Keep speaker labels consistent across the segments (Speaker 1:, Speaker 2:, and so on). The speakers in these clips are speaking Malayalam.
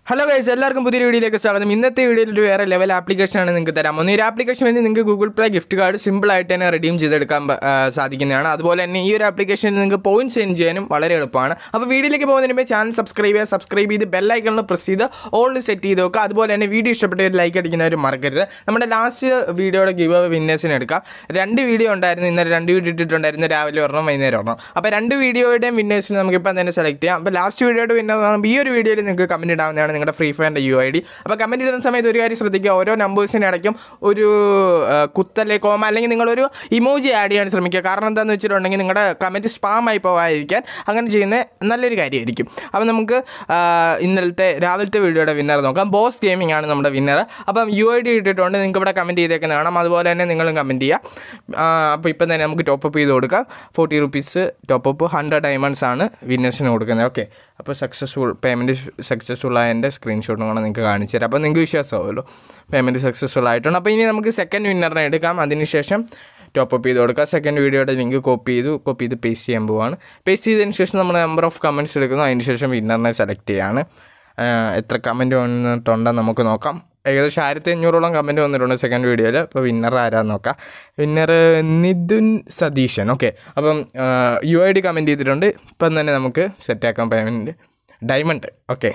Speaker 1: ഹലോ ഗൈസ് എല്ലാവർക്കും പുതിയൊരു വീഡിയോയിലേക്ക് സ്വാഗതം ഇന്നത്തെ വീഡിയോയിൽ ഒരു വേറെ ലെവൽ ആപ്ലിക്കേഷനാണ് നിങ്ങൾക്ക് തരാം ഒന്ന് ഈ ഒരു ആപ്ലിക്കേഷൻ വേണ്ടി നിങ്ങൾക്ക് ഗൂഗിൾ പ്ലേ ഗിഫ്റ്റ് കാർഡ് സിമ്പിളായിട്ട് തന്നെ റെഡീം ചെയ്തെടുക്കാൻ പ- ആ, സാധിക്കുന്നതാണ് അതുപോലെ തന്നെ ഈ ഒരു ആപ്ലിക്കേഷനിൽ നിങ്ങൾക്ക് പോയിന്റ് സെൻഡ് ചെയ്യാനും വളരെ എളുപ്പമാണ് അപ്പോൾ വീഡിയോയിലേക്ക് പോകുന്നതിന് മുമ്പ് ചാനൽ സബ്സ്ക്രൈബ് ചെയ്യുക സബ്സ്ക്രൈബ് ചെയ്ത് ബെല്ലൈക്കണിൽ പ്രസ് ചെയ്ത് ഓൾ സെറ്റ് ചെയ്ത് വെക്കുക അതുപോലെ തന്നെ വീഡിയോ ഇഷ്ടപ്പെട്ട ഒരു ലൈക്ക് അടിക്കുന്നവർ മറക്കരുത് നമ്മുടെ ലാസ്റ്റ് വീഡിയോയുടെ ഗിവ് വിന്നേഴ്സിന് എടുക്കാം രണ്ട് വീഡിയോ ഉണ്ടായിരുന്നു ഇന്നലെ രണ്ട് വീഡിയോ ഇട്ടിട്ടുണ്ടായിരുന്നു രാവിലെ ഒരെണ്ണം വൈകുന്നേരം ഒരെണ്ണം അപ്പോൾ രണ്ട് വീഡിയോയുടെയും വിന്നേഴ്സിന് നമുക്കിപ്പോൾ തന്നെ സെലക്ട് ചെയ്യാം അപ്പോൾ ലാസ്റ്റ് വീഡിയോയുടെ വിന്നർ ഈ ഒരു വീഡിയോയിൽ നിങ്ങൾക്ക് കമൻറ്റ് ഇടാവുന്നതാണ് നിങ്ങളുടെ ഫ്രീ ഫയറിൻ്റെ യു ഐ ഡി അപ്പോൾ കമൻറ്റ് ഇടുന്ന സമയത്ത് ഒരു കാര്യം ശ്രദ്ധിക്കുക ഓരോ നമ്പേഴ്സിനിടയ്ക്കും ഒരു ആ, കുത്തല്ലേ കോമ അല്ലെങ്കിൽ നിങ്ങളൊരു ഇമോജി ആഡ് ചെയ്യാൻ ശ്രമിക്കുക കാരണം എന്താണെന്ന് വെച്ചിട്ടുണ്ടെങ്കിൽ നിങ്ങളുടെ കമൻറ്റ് സ്പാം ആയി പോകാതിരിക്കാൻ അങ്ങനെ ചെയ്യുന്നത് നല്ലൊരു കാര്യമായിരിക്കും അപ്പോൾ നമുക്ക് ആ, ഇന്നലത്തെ രാവിലത്തെ വീഡിയോയുടെ വിന്നർ നോക്കാം ബോസ് ഗെയിമിംഗ് ആണ് നമ്മുടെ വിന്നർ അപ്പം യു ഐ ഡി ഇട്ടിട്ടുണ്ട് നിങ്ങൾക്ക് ഇവിടെ കമൻറ്റ് ചെയ്തേക്കുന്നത് കാണാം അതുപോലെ തന്നെ നിങ്ങളും കമൻറ്റ് ചെയ്യുക അപ്പോൾ ഇപ്പം തന്നെ നമുക്ക് ടോപ്പ് അപ്പ് ചെയ്ത് കൊടുക്കാം forty rupees top up hundred diamonds ആണ് വിന്നേഴ്സിന് കൊടുക്കുന്നത് ഓക്കെ അപ്പോൾ സക്സസ്ഫുൾ പേയ്മെൻറ്റ് സക്സസ്ഫുൾ ആയതിൻ്റെ സ്ക്രീൻഷോട്ടും കൂടെ നിങ്ങൾക്ക് കാണിച്ചു തരാം അപ്പോൾ നിങ്ങൾക്ക് വിശ്വാസമാവുമല്ലോ പേയ്മെൻറ്റ് സക്സസ്ഫുൾ ആയിട്ടുണ്ട് അപ്പോൾ ഇനി നമുക്ക് സെക്കൻഡ് വിന്നറിനെ എടുക്കാം അതിനുശേഷം ടോപ്പ് അപ്പ് ചെയ്ത് കൊടുക്കുക സെക്കൻഡ് വീഡിയോയുടെ ലിങ്ക് കോപ്പി ചെയ്തു കോപ്പി ചെയ്ത് പേസ്റ്റ് ചെയ്യാൻ പോവാണ് പേസ്റ്റ് ചെയ്തതിന് ശേഷം നമ്മൾ നമ്പർ ഓഫ് കമൻറ്റ്സ് എടുക്കുന്നു അതിന് ശേഷം വിന്നറിനെ സെലക്ട് ചെയ്യാണ് ആ, എത്ര കമൻറ്റ് വന്നിട്ടുണ്ടെന്ന് നമുക്ക് നോക്കാം ഏകദേശം ആയിരത്തി അഞ്ഞൂറോളം കമൻറ്റ് വന്നിട്ടുണ്ട് സെക്കൻഡ് വീഡിയോയിൽ അപ്പോൾ വിന്നർ ആരാന്ന് നോക്കാം വിന്നർ നിതുൻ സതീശൻ ഓക്കെ അപ്പം യു ഐ ഡി കമൻറ്റ് ചെയ്തിട്ടുണ്ട് ഇപ്പം തന്നെ നമുക്ക് സെറ്റാക്കാം payment diamond okay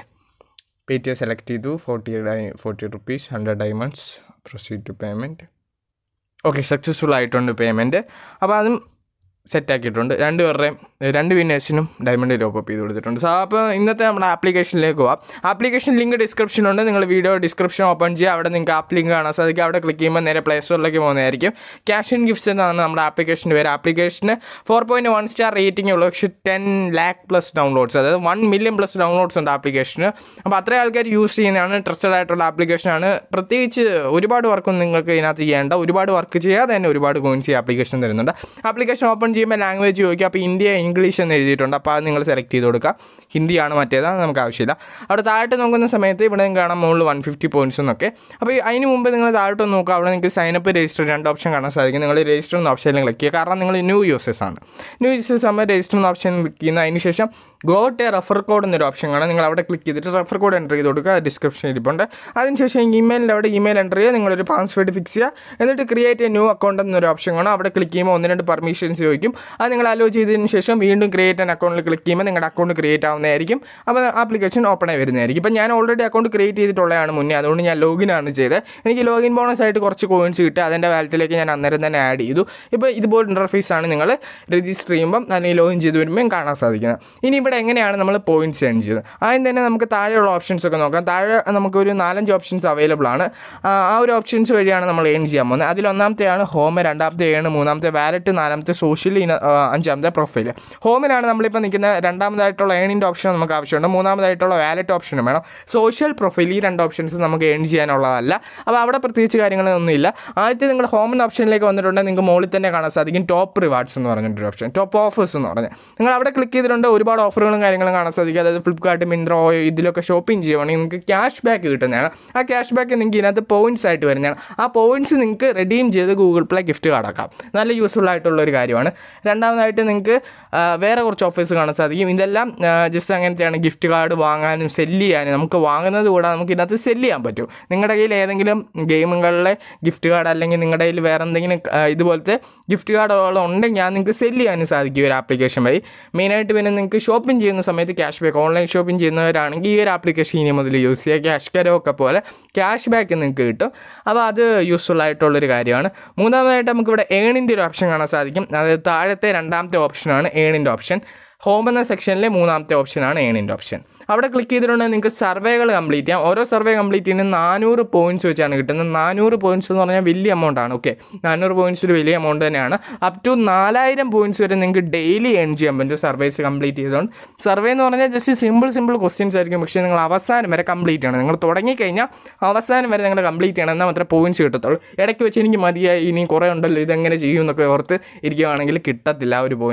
Speaker 1: Paytm select ചെയ്തു forty forty rupees hundred diamonds proceed to payment okay successful ആയിട്ടുണ്ട് പേയ്മെൻറ്റ് അപ്പോൾ അതും സെറ്റാക്കിയിട്ടുണ്ട് രണ്ട് പേരുടെയും രണ്ട് വിന്നേഴ്സിനും ഡയമണ്ട് ടോപ്പ് അപ്പ് ചെയ്ത് കൊടുത്തിട്ടുണ്ട് സോ അപ്പോൾ ഇന്നത്തെ നമ്മുടെ ആപ്ലിക്കേഷനിലേക്ക് പോവാം ആപ്ലിക്കേഷൻ ലിങ്ക് ഡിസ്ക്രിപ്ഷനുണ്ട് നിങ്ങൾ വീഡിയോ ഡിസ്ക്രിപ്ഷൻ ഓപ്പൺ ചെയ്യുക അവിടെ നിങ്ങൾക്ക് ആപ്പ് ലിങ്ക് കാണാൻ സാധിക്കും അവിടെ ക്ലിക്ക് ചെയ്യുമ്പോൾ നേരെ പ്ലേ സ്റ്റോറിലേക്ക് പോകുന്നതായിരിക്കും ക്യാഷ് ആൻഡ് ഗിഫ്റ്റ്സ് എന്നാണ് നമ്മുടെ ആപ്ലിക്കേഷൻ്റെ പേര് ആപ്ലിക്കേഷന് four point one star rating ഉള്ളൂ പക്ഷേ ടെൻ ലാക്ക് പ്ലസ് ഡൗൺലോഡ്സ് അതായത് വൺ മില്യൺ പ്ലസ് ഡൗൺലോഡ്സ് ഉണ്ട് ആപ്ലിക്കേഷന് അപ്പോൾ അത്രയും ആൾക്കാർ യൂസ് ചെയ്യുന്നതാണ് ട്രസ്റ്റഡ് ആയിട്ടുള്ള ആപ്ലിക്കേഷനാണ് പ്രത്യേകിച്ച് ഒരുപാട് വർക്കൊന്നും നിങ്ങൾക്ക് ഇതിനകത്ത് ചെയ്യേണ്ട ഒരുപാട് വർക്ക് ചെയ്യാതെ തന്നെ ഒരുപാട് കോയിൻസ് ഈ ആപ്ലിക്കേഷൻ തരുന്നുണ്ട് ആപ്ലിക്കേഷൻ ഓപ്പൺ ചെയ്യുമ്പോൾ ലാംഗ്വേജ് ചോദിക്കുക അപ്പോൾ ഇന്ത്യ ഇംഗ്ലീഷ് എന്ന് എഴുതിയിട്ടുണ്ട് അപ്പോൾ അത് നിങ്ങൾ സെലക്ട് ചെയ്ത് കൊടുക്കുക ഹിന്ദിയാണ് മറ്റേതാണ് നമുക്ക് ആവശ്യമില്ല അവിടെ താഴോട്ട് നോക്കുന്ന സമയത്ത് ഇവിടെ നിങ്ങൾക്ക് കാണാം മുകളിൽ വൺ ഫിഫ്റ്റി പോയിൻറ്റ്സ് എന്നൊക്കെ അപ്പോൾ ഈ അതിന് മുമ്പ് നിങ്ങൾ താഴോട്ട് നോക്കുക അവിടെ നിങ്ങൾക്ക് സൈനപ്പ് രജിസ്റ്റർ രണ്ട് ഓപ്ഷൻ കാണാൻ സാധിക്കും നിങ്ങൾ രജിസ്റ്റർ എന്ന ഓപ്ഷനിൽ ക്ലിക്ക് ചെയ്യുക കാരണം നിങ്ങൾ ന്യൂ യൂസേഴ്സ് ആണ് ന്യൂ യൂസേഴ്സ് ആകുമ്പോൾ രജിസ്റ്റർ എന്ന ഓപ്ഷൻ ക്ലിക്ക് ചെയ്യുന്ന അതിന് ശേഷം ഗോട്ട് എ റെഫർ കോഡ് എന്നൊരു ഓപ്ഷൻ കാണാം നിങ്ങൾ അവിടെ ക്ലിക്ക് ചെയ്തിട്ട് റെഫർ കോഡ് എൻ്റർ ചെയ്ത് കൊടുക്കുക ഡിസ്ക്രിപ്ഷനിൽ ഇരിപ്പുണ്ട് അതിനുശേഷം ഇമെയിലിൻ്റെ അവിടെ ഇമെയിൽ എൻ്റർ ചെയ്യുക നിങ്ങളൊരു പാസ്വേഡ് ഫിക്സ് ചെയ്യുക എന്നിട്ട് ക്രിയേറ്റ് എ ന്യൂ അക്കൗണ്ട് എന്നൊരു ഓപ്ഷൻ കാണാം അവിടെ ക്ലിക്ക് ചെയ്യുമ്പോൾ ഒന്ന് രണ്ട് പെർമിഷൻസ് ചോദിക്കും അത് നിങ്ങൾ അലോ ചെയ്തതിന് ശേഷം വീണ്ടും ക്രിയേറ്റ് ആൻ അക്കൗണ്ടിൽ ക്ലിക്ക് ചെയ്യുമ്പോൾ നിങ്ങളുടെ അക്കൗണ്ട് ക്രിയേറ്റ് ആവുന്നതായിരിക്കും അപ്പോൾ ആപ്ലിക്കേഷൻ ഓപ്പൺ ആയി വരുന്നതായിരിക്കും ഇപ്പം ഞാൻ ഓൾറെഡി അക്കൗണ്ട് ക്രിയേറ്റ് ചെയ്തിട്ടുള്ളതാണ് മുന്നേ അതുകൊണ്ട് ഞാൻ ലോഗിൻ ആണ് ചെയ്തത് എനിക്ക് ലോഗിൻ ബോണസ് ആയിട്ട് കുറച്ച് കോയിൻസ് കിട്ടി അതെൻ്റെ വാലറ്റിലേക്ക് ഞാൻ അന്നേരം തന്നെ ആഡ് ചെയ്തു ഇപ്പോൾ ഇതുപോലെ ഇൻ്റർഫേസ് ആണ് നിങ്ങൾ രജിസ്റ്റർ ചെയ്യുമ്പം അല്ലെങ്കിൽ ലോഗിൻ ചെയ്ത് വരുമ്പോൾ കാണാൻ സാധിക്കുന്നത് ഇനി ഇവിടെ എങ്ങനെയാണ് നമ്മൾ പോയിന്റ്സ് ഏൺ ചെയ്തത് ആദ്യം തന്നെ നമുക്ക് താഴെയുള്ള ഓപ്ഷൻസ് ഒക്കെ നോക്കാം താഴെ നമുക്കൊരു നാലഞ്ച് ഓപ്ഷൻസ് അവൈലബിൾ ആണ് ആ ആ ഒരു ഓപ്ഷൻസ് വഴിയാണ് നമ്മൾ ഏൺ ചെയ്യാൻ പോകുന്നത് അതിൽ ഒന്നാമത്തെയാണ് ഹോം രണ്ടാമത്തെ ഏണ് മൂന്നാമത്തെ വാലറ്റ് നാലാമത്തെ സോഷ്യൽ അഞ്ചാമത്തെ പ്രൊഫൈൽ ഹോമിലാണ് നമ്മളിപ്പോൾ നിൽക്കുന്ന രണ്ടാമതായിട്ടുള്ള ഏണിൻ്റെ ഓപ്ഷൻ നമുക്ക് ആവശ്യമുണ്ട് മൂന്നാമതായിട്ടുള്ള വാലറ്റ് ഓപ്ഷനും വേണം സോഷ്യൽ പ്രൊഫൈൽ ഈ രണ്ട് ഓപ്ഷൻസ് നമുക്ക് ഏൺ ചെയ്യാനുള്ളതല്ല അപ്പോൾ അവിടെ പ്രത്യേകിച്ച് കാര്യങ്ങളൊന്നുമില്ല ആദ്യത്തെ നിങ്ങൾ ഹോം എന്ന ഓപ്ഷനിലേക്ക് വന്നിട്ടുണ്ടെങ്കിൽ നിങ്ങൾക്ക് മുകളിൽ തന്നെ കാണാൻ സാധിക്കും ടോപ്പ് റിവാർഡ്സ് എന്ന് പറഞ്ഞിട്ടൊരു ഓപ്ഷൻ ടോപ്പ് ഓഫേഴ്സ് എന്ന് പറഞ്ഞ് നിങ്ങൾ അവിടെ ക്ലിക്ക് ചെയ്തിട്ടുണ്ട് ഒരുപാട് ഓഫറുകളും കാര്യങ്ങളും കാണാൻ സാധിക്കും അതായത് ഫ്ലിപ്കാർട്ട് മിന്ത്ര ഓയോ ഇതിലൊക്കെ ഷോപ്പിംഗ് ചെയ്യുവാണെങ്കിൽ നിങ്ങൾക്ക് ക്യാഷ് ബാക്ക് കിട്ടുന്നതാണ് ആ ക്യാഷ് ബാക്ക് നിങ്ങൾക്ക് ഇതിനകത്ത് പോയിന്റ്സ് ആയിട്ട് വരുന്നതാണ് ആ പോയിന്റ്സ് നിങ്ങൾക്ക് റെഡീം ചെയ്ത് ഗൂഗിൾ പ്ലേ ഗിഫ്റ്റ് കാർഡാക്കാം നല്ല യൂസ്ഫുൾ ആയിട്ടുള്ള ഒരു കാര്യമാണ് രണ്ടാമതായിട്ട് നിങ്ങൾക്ക് ആ, വേറെ കുറച്ച് ഓഫേഴ്സ് കാണാൻ സാധിക്കും ഇതെല്ലാം ജസ്റ്റ് അങ്ങനത്തെയാണ് ഗിഫ്റ്റ് കാർഡ് വാങ്ങാനും സെല്ല് ചെയ്യാനും നമുക്ക് വാങ്ങുന്നത് കൂടാതെ നമുക്ക് ഇതിനകത്ത് സെല്ല് ചെയ്യാൻ പറ്റും നിങ്ങളുടെ കയ്യിൽ ഏതെങ്കിലും ഗെയിമുകളിലെ ഗിഫ്റ്റ് കാർഡ് അല്ലെങ്കിൽ നിങ്ങളുടെ കയ്യിൽ വേറെ എന്തെങ്കിലും ആ, ഇതുപോലത്തെ ഗിഫ്റ്റ് കാർഡുകൾ ഉണ്ടെങ്കിൽ ഞാൻ നിങ്ങൾക്ക് സെല്ല് ചെയ്യാനും സാധിക്കും ഈ ഒരു ആപ്ലിക്കേഷൻ വഴി മെയിനായിട്ട് പിന്നെ നിങ്ങൾക്ക് ഷോപ്പിംഗ് ചെയ്യുന്ന സമയത്ത് ക്യാഷ് ബാക്ക് ഓൺലൈൻ ഷോപ്പിംഗ് ചെയ്യുന്നവരാണെങ്കിൽ ഈ ഒരു ആപ്ലിക്കേഷൻ ഇനി മുതൽ യൂസ് ചെയ്യുക ക്യാഷ് കരോ ഒക്കെ പോലെ ക്യാഷ് ബാക്ക് നിങ്ങൾക്ക് കിട്ടും അപ്പോൾ അത് യൂസ്ഫുൾ ആയിട്ടുള്ളൊരു കാര്യമാണ് മൂന്നാമതായിട്ട് നമുക്കിവിടെ ഏണിൻ്റെ ഒരു ഓപ്ഷൻ കാണാൻ സാധിക്കും അതായത് താഴത്തെ രണ്ടാമത്തെ ഓപ്ഷനാണ് ഏണിൻ്റെ ഓപ്ഷൻ ഹോം എന്ന സെക്ഷനിലെ മൂന്നാമത്തെ ഓപ്ഷനാണ് ഏണിൻ്റെ ഓപ്ഷൻ അവിടെ ക്ലിക്ക് ചെയ്തിട്ടുണ്ടെങ്കിൽ നിങ്ങൾക്ക് സർവേകൾ കംപ്ലീറ്റ് ചെയ്യാം ഓരോ സർവേ കംപ്ലീറ്റ് ചെയ്യുന്നത് നാനൂറ് പോയിൻറ്റ്സ് വെച്ചാണ് കിട്ടുന്നത് നാനൂറ് പോയിൻറ്റ്സ് എന്ന് പറഞ്ഞാൽ വലിയ എമൗണ്ട് ആണ് ഓക്കെ നാനൂറ് പോയിൻറ്റ്സ് ഒരു വലിയ എമൗണ്ട് തന്നെയാണ് അപ് ടു നാലായിരം പോയിൻറ്റ്സ് വരെ നിങ്ങൾക്ക് ഡെയിലി ഏൺ ചെയ്യാൻ പറ്റും സർവേസ് കംപ്ലീറ്റ് ചെയ്തുകൊണ്ട് സർവേ എന്ന് പറഞ്ഞാൽ ജസ്റ്റ് സിമ്പിൾ സിമ്പിൾ ക്വസ്റ്റ്യൻസ് ആയിരിക്കും പക്ഷേ നിങ്ങൾ അവസാനം വരെ കംപ്ലീറ്റ് ചെയ്യണം നിങ്ങൾ തുടങ്ങിക്കഴിഞ്ഞാൽ അവസാനം വരെ നിങ്ങൾ കംപ്ലീറ്റ് ചെയ്യണം എന്നാൽ മാത്രമേ പോയിൻറ്റ്സ് കിട്ടത്തുള്ളൂ ഇടയ്ക്ക് വെച്ച് എനിക്ക് മതിയായി ഇനി കുറേ ഉണ്ടല്ലോ ഇതെങ്ങനെ ചെയ്യും എന്നൊക്കെ ഓർത്ത് ഇരിക്കുകയാണെങ്കിൽ കിട്ടത്തില്ല ആ ഒരു പോയിന്റ്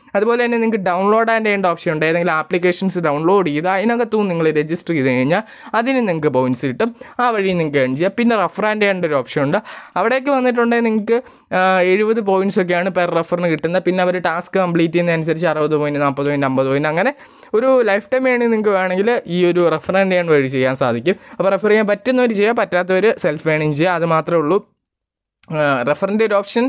Speaker 1: അതുപോലെ തന്നെ നിങ്ങൾക്ക് ഡൗൺലോഡ് ആൻഡ് ചെയ്യേണ്ട ഓപ്ഷൻ ഉണ്ട് ഏതെങ്കിലും ആപ്ലിക്കേഷൻസ് ഡൗൺലോഡ് ചെയ്ത് അതിനകത്തും നിങ്ങൾ രജിസ്റ്റർ ചെയ്ത് കഴിഞ്ഞാൽ അതിന് നിങ്ങൾക്ക് പോയിൻറ്റ്സ് കിട്ടും ആ വഴി നിങ്ങൾക്ക് ഏൺ ചെയ്യാം പിന്നെ റഫർ ആൻഡ് ചെയ്യേണ്ട ഒരു ഓപ്ഷൻ ഉണ്ട് അവിടേക്ക് വന്നിട്ടുണ്ടെങ്കിൽ നിങ്ങൾക്ക് എഴുപത് പോയിൻറ്റ്സ് ഒക്കെയാണ് പെർ റഫറിന് കിട്ടുന്നത് പിന്നെ അവർ ടാസ്ക് കംപ്ലീറ്റ് ചെയ്യുന്നതനുസരിച്ച് അറുപത് പോയിൻറ്റ് നാൽപ്പത് പോയിൻറ്റ് അമ്പത് പോയിൻറ്റ് അങ്ങനെ ഒരു ലൈഫ് ടൈം വേണമെങ്കിൽ നിങ്ങൾക്ക് വേണമെങ്കിൽ ഈ ഒരു റെഫർ ആൻഡ് ചെയ്യാൻ വഴി ചെയ്യാൻ സാധിക്കും അപ്പോൾ റെഫർ ചെയ്യാൻ പറ്റുന്നവർ ചെയ്യുക പറ്റാത്തവർ സെൽഫ് ഏണിങ് ചെയ്യുക അത് മാത്രമേ ഉള്ളൂ റെഫറിൻ്റെ ഒരു ഓപ്ഷൻ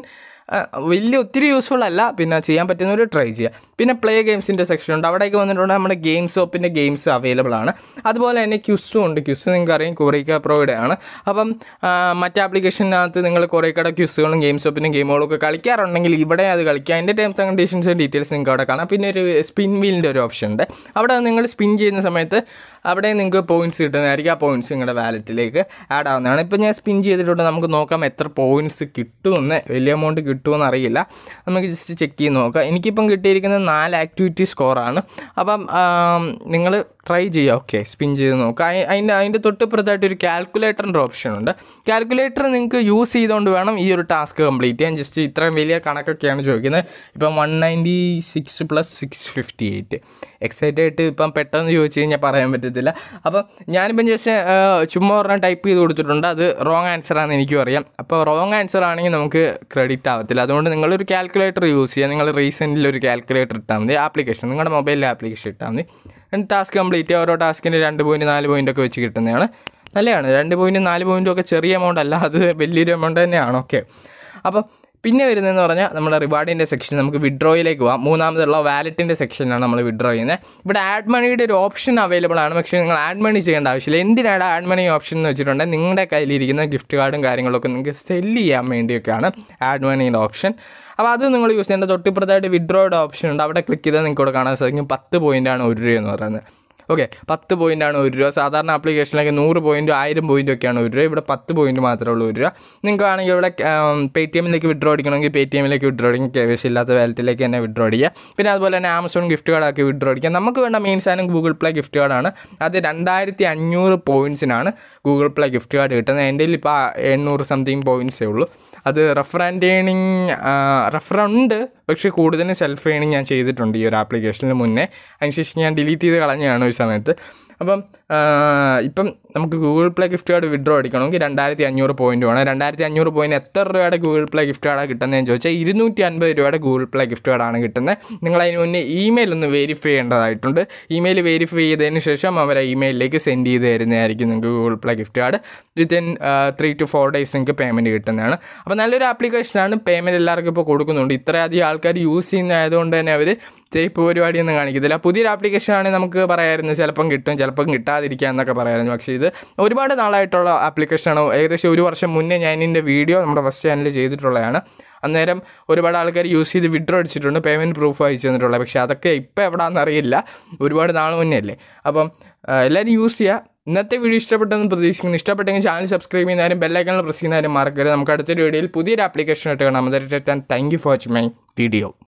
Speaker 1: വലിയ ഒത്തിരി യൂസ്ഫുൾ അല്ല പിന്നെ ചെയ്യാൻ പറ്റുന്നവർ ട്രൈ ചെയ്യുക പിന്നെ പ്ലേ ഗെയിംസിൻ്റെ സെക്ഷൻ ഉണ്ട് അവിടേക്ക് വന്നിട്ടുണ്ട് നമ്മുടെ ഗെയിം ഷോപ്പിൻ്റെ ഗെയിംസ് അവൈലബിൾ ആണ് അതുപോലെ തന്നെ ക്യുസും ഉണ്ട് ക്യുസ് നിങ്ങൾക്ക് അറിയാം കൊറിക്ക പ്രോയുടെ ആണ് അപ്പം ആ, മറ്റ് ആപ്ലിക്കേഷനകത്ത് നിങ്ങൾ കൊറിക്കയുടെ ക്യുസുകളും ഗെയിം ഷോപ്പിൻ്റെ ഗെയിമുകളും ഒക്കെ കളിക്കാറുണ്ടെങ്കിൽ ഇവിടെ അത് കളിക്കുക അതിൻ്റെ ടേംസ് ആൻഡ് കണ്ടീഷൻസ് ഡീറ്റെയിൽസ് നിങ്ങൾക്ക് അവിടെ കാണാം പിന്നെ ഒരു സ്പിൻ വീലിൻ്റെ ഒരു ഓപ്ഷൻ ഉണ്ട് അവിടെ നിങ്ങൾ സ്പിൻ ചെയ്യുന്ന സമയത്ത് അവിടെ നിങ്ങൾക്ക് പോയിൻറ്റ്സ് കിട്ടുന്നതായിരിക്കും ആ പോയിൻറ്റ്സ് നിങ്ങളുടെ വാലറ്റിലേക്ക് ആഡ് ആവുന്നതാണ് ഇപ്പം ഞാൻ സ്പിൻ ചെയ്തിട്ടുണ്ട് നമുക്ക് നോക്കാം എത്ര പോയിൻറ്റ്സ് കിട്ടുമെന്ന് വലിയ എമൗണ്ട് കിട്ടുമെന്ന് അറിയില്ല നമുക്ക് ജസ്റ്റ് ചെക്ക് ചെയ്ത് നോക്കാം എനിക്കിപ്പം കിട്ടിയിരിക്കുന്നത് നാല് ആക്ടിവിറ്റി സ്കോറാണ് അപ്പം നിങ്ങൾ ട്രൈ ചെയ്യുക ഓക്കെ സ്പിൻ ചെയ്ത് നോക്കുക അയി- അതിൻ്റെ അതിൻ്റെ തൊട്ടിപ്പുറത്തായിട്ട് ഒരു കാൽക്കുലേറ്ററിൻ്റെ ഓപ്ഷൻ ഉണ്ട് കാൽക്കുലേറ്റർ നിങ്ങൾക്ക് യൂസ് ചെയ്തുകൊണ്ട് വേണം ഈ ഒരു ടാസ്ക് കംപ്ലീറ്റ് ചെയ്യാൻ ജസ്റ്റ് ഇത്രയും വലിയ കണക്കൊക്കെയാണ് ചോദിക്കുന്നത് ഇപ്പം one ninety six plus six fifty eight excite ആയിട്ട് ഇപ്പം പെട്ടെന്ന് ചോദിച്ചു കഴിഞ്ഞാൽ പറയാൻ പറ്റത്തില്ല അപ്പം ഞാനിപ്പം ജസ്റ്റ് ചുമ്മാ പറഞ്ഞാൽ ടൈപ്പ് ചെയ്ത് കൊടുത്തിട്ടുണ്ട് അത് റോങ് ആൻസർ ആണെന്ന് എനിക്കും അറിയാം അപ്പോൾ റോങ് ആൻസർ ആണെങ്കിൽ നമുക്ക് ക്രെഡിറ്റ് ആവത്തില്ല അതുകൊണ്ട് നിങ്ങളൊരു കാൽക്കുലേറ്റർ യൂസ് ചെയ്യുക നിങ്ങൾ റീസെൻ്റിൽ ഒരു കാൽക്കുലേറ്റർ ഇട്ടാൽ മതി ആപ്ലിക്കേഷൻ നിങ്ങളുടെ മൊബൈലിലെ ആപ്ലിക്കേഷൻ ഇട്ടാൽ മതി രണ്ട് ടാസ്ക് കംപ്ലീറ്റ് ചെയ്യുക ഓരോ ടാസ്കിന് രണ്ട് പോയിൻറ്റ് നാല് പോയിൻ്റ് ഒക്കെ വെച്ച് കിട്ടുന്നതാണ് നല്ലതാണ് രണ്ട് പോയിൻറ്റ് നാല് പോയിൻറ്റും ഒക്കെ ചെറിയ എമൗണ്ട് അല്ല അത് വലിയൊരു എമൗണ്ട് തന്നെയാണ് ഓക്കെ അപ്പം പിന്നെ വരുന്നതെന്ന് പറഞ്ഞാൽ നമ്മുടെ റിവാർഡിൻ്റെ സെക്ഷൻ നമുക്ക് വിഡ്രോയിലേക്ക് പോകാം മൂന്നാമതുള്ള വാലറ്റിൻ്റെ സെക്ഷനിലാണ് നമ്മൾ വിഡ്രോ ചെയ്യുന്നത് ഇവിടെ ആഡ് മണിയുടെ ഒരു ഓപ്ഷൻ അവൈലബിൾ ആണ് പക്ഷേ നിങ്ങൾ ആഡ് മണി ചെയ്യേണ്ട ആവശ്യമില്ല എന്തിനാണ് ആഡ് മണി ഓപ്ഷൻ എന്ന് വെച്ചിട്ടുണ്ടെങ്കിൽ നിങ്ങളുടെ കയ്യിലിരിക്കുന്ന ഗിഫ്റ്റ് കാർഡും കാര്യങ്ങളൊക്കെ നിങ്ങൾക്ക് സെല്ല് ചെയ്യാൻ വേണ്ടിയൊക്കെയാണ് ആഡ് മണിയുടെ ഓപ്ഷൻ അപ്പോൾ അത് നിങ്ങൾ യൂസ് ചെയ്യേണ്ട തൊട്ടിപ്പുറത്തായിട്ട് വിഡ്രോയുടെ ഓപ്ഷൻ ഉണ്ട് അവിടെ ക്ലിക്ക് ചെയ്താൽ നിങ്ങൾക്ക് ഇവിടെ കാണാൻ സാധിക്കും പത്ത് പോയിൻ്റാണ് ഒരു രൂപ എന്ന് പറയുന്നത് ഓക്കെ പത്ത് പോയിൻ്റാണ് ഒരു രൂപ സാധാരണ ആപ്ലിക്കേഷനിലൊക്കെ നൂറ് പോയിൻറ്റും ആയിരം പോയിൻറ്റും ഒക്കെയാണ് ഒരു രൂപ ഇവിടെ പത്ത് പോയിൻറ്റ് മാത്രമേ ഉള്ളൂ ഒരു രൂപ നിങ്ങൾക്ക് വേണമെങ്കിൽ ഇവിടെ പേ ടി എമ്മിലേക്ക് വിഡ്രോ അടിക്കണമെങ്കിൽ പേ ടി എമ്മിലേക്ക് വിഡ്രോ അടിക്കും കെ വി എസ് ഇല്ലാത്ത വാലറ്റിലേക്ക് തന്നെ വിഡ്രോ അടിക്കുക പിന്നെ അതുപോലെ തന്നെ ആമസോൺ ഗിഫ്റ്റ് കാർഡാക്കി വിഡ്രോ അടിക്കുക നമുക്ക് വേണ്ട മെയിൻ സാധനം ഗൂഗിൾ പ്ലേ ഗിഫ്റ്റ് കാർഡാണ് അത് രണ്ടായിരത്തി അഞ്ഞൂറ് പോയിൻറ്റ്സിനാണ് ഗൂഗിൾ പ്ലേ ഗിഫ്റ്റ് കാർഡ് കിട്ടുന്നത് എൻ്റെ കയ്യിൽ ഇപ്പോൾ എണ്ണൂറ് സംതിങ് പോയിൻറ്റ്സേ ഉള്ളൂ അത് റെഫർ ആൻഡ് ഏണിങ് റെഫർ ഉണ്ട് പക്ഷേ കൂടുതലും സെൽഫ് ഏണിങ് ഞാൻ ചെയ്തിട്ടുണ്ട് ഈ ഒരു ആപ്ലിക്കേഷനിൽ മുന്നേ അതിനുശേഷം ഞാൻ ഡിലീറ്റ് ചെയ്ത് കളഞ്ഞതാണ് ഒരു സമയത്ത് അപ്പം ആ, ഇപ്പം നമുക്ക് Google Play gift card withdraw അടിക്കണമെങ്കിൽ രണ്ടായിരത്തി അഞ്ഞൂറ് പോയിൻറ്റ് വേണം രണ്ടായിരത്തി അഞ്ഞൂറ് പോയിൻറ്റ് എത്ര രൂപയുടെ ഗൂഗിൾ പ്ലേ ഗിഫ്റ്റ് കാർഡാണ് കിട്ടുന്നതെന്ന് ചോദിച്ചാൽ ഇരുന്നൂറ്റി അൻപത് രൂപയുടെ ഗൂഗിൾ പ്ലേ ഗിഫ്റ്റ് കാർഡാണ് കിട്ടുന്നത് നിങ്ങൾ അതിന് മുന്നേ ഇമെയിൽ ഒന്ന് വെരിഫൈ ചെയ്യേണ്ടതായിട്ടുണ്ട് ഇമെയിൽ വെരിഫൈ ചെയ്തതിന് ശേഷം അവർ ഇമെയിലിലേക്ക് സെൻഡ് ചെയ്ത് തരുന്നതായിരിക്കും നിങ്ങൾക്ക് Google Play gift card within three two four days നിങ്ങൾക്ക് പേയ്മെൻറ്റ് കിട്ടുന്നതാണ് അപ്പോൾ നല്ലൊരു ആപ്ലിക്കേഷനാണ് പേയ്മെൻറ്റ് എല്ലാവർക്കും ഇപ്പോൾ കൊടുക്കുന്നുണ്ട് ഇത്രയധികം ആൾക്കാർ യൂസ് ചെയ്യുന്നതായതുകൊണ്ട് തന്നെ അവർ ചേപ്പ് പരിപാടിയൊന്നും കാണിക്കത്തില്ല പുതിയൊരു ആപ്ലിക്കേഷനാണ് നമുക്ക് പറയാമായിരുന്നു ചിലപ്പം കിട്ടും ചിലപ്പം കിട്ടാതിരിക്കുക എന്നൊക്കെ പറയാമായിരുന്നു പക്ഷേ ഇത് ഒരുപാട് നാളായിട്ടുള്ള ആപ്ലിക്കേഷനാണ് ഏകദേശം ഒരു വർഷം മുന്നേ ഞാൻ ഇതിൻ്റെ വീഡിയോ നമ്മുടെ ഫസ്റ്റ് ചാനലിൽ ചെയ്തിട്ടുള്ളതാണ് അന്നേരം ഒരുപാട് ആൾക്കാർ യൂസ് ചെയ്ത് വിഡ്രോ അടിച്ചിട്ടുണ്ട് പേയ്മെൻറ്റ് പ്രൂഫ് അയച്ചു തന്നിട്ടുള്ളത് പക്ഷേ അതൊക്കെ ഇപ്പോൾ എവിടെയാണെന്ന് അറിയില്ല ഒരുപാട് നാൾ മുന്നേ അല്ലേ അപ്പം ആ, എല്ലാവരും യൂസ് ചെയ്യുക ഇന്നത്തെ വീഡിയോ ഇഷ്ടപ്പെട്ടെന്ന് പ്രതീക്ഷിക്കുന്നു ഇഷ്ടപ്പെട്ടെങ്കിൽ ചാനൽ സബ്സ്ക്രൈബ് ചെയ്യുന്നതാരും ബെല്ലൈക്കണിൽ പ്രസ് ചെയ്യുന്നതാരും മറക്കരുത് നമുക്ക് അടുത്തൊരു വീഡിയോയിൽ പുതിയൊരു ആപ്ലിക്കേഷൻ ആയിട്ട് കാണാം അതായത് thank you for watching my video